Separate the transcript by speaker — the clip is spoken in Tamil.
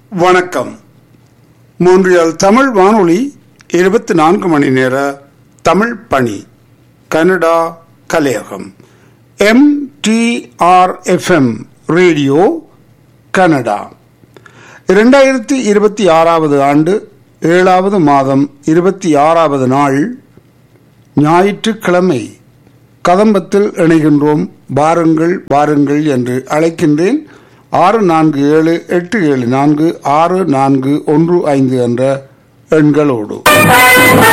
Speaker 1: வணக்கம் மூன்றியல் தமிழ் வானொலி இருபத்தி நான்கு மணி நேர தமிழ் பணி கனடா கலையகம் M T R FM radio Canada இரண்டாயிரத்தி இருபத்தி ஆறாவது ஆண்டு ஏழாவது மாதம் இருபத்தி ஆறாவது நாள் ஞாயிற்றுக்கிழமை கதம்பத்தில் இணைகின்றோம் வாருங்கள் வாருங்கள் என்று அழைக்கின்றேன் ஆறு நான்கு ஏழு எட்டு ஏழு நான்கு ஆறு நான்கு ஒன்று ஐந்து என்ற எண்களோடு